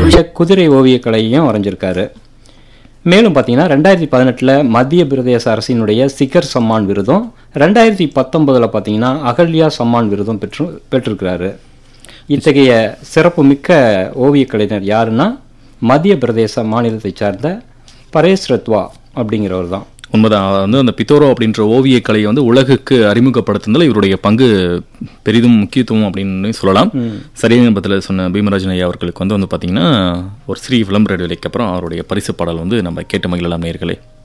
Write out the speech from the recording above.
இருக்கக்கூடிய குதிரை ஓவியக் கலையையும் வரைஞ்சிருக்காரு மேலும் பார்த்தீங்கன்னா ரெண்டாயிரத்தி பதினெட்டில் மத்திய பிரதேச அரசினுடைய சிக்கர் சம்மான் விருதும் ரெண்டாயிரத்தி பத்தொன்பதில் பார்த்தீங்கன்னா அகல்யா சம்மான் விருதும் பெற்று பெற்றிருக்கிறாரு இத்தகைய சிறப்புமிக்க ஓவியக் கலைஞர் யாருன்னா மத்திய பிரதேச மாநிலத்தைச் சார்ந்த பரேஷ் ரத்வா அப்படிங்கிறவர் தான் உண்மைதான் அவர் வந்து அந்த பித்தோரோ அப்படின்ற ஓவியக் கலையை வந்து உலகுக்கு அறிமுகப்படுத்துனதுல இவருடைய பங்கு பெரிதும் முக்கியத்துவம் அப்படின்னு சொல்லலாம் சரியான பத்தில் சொன்ன பீமராஜன் ஐயா அவர்களுக்கு வந்து வந்து பார்த்தீங்கன்னா ஒரு சிறிய விளம்பர இடைவெளிக்கு அப்புறம் அவருடைய பரிசு பாடல் வந்து நம்ம கேட்டு மகிழலாம் நேர்களே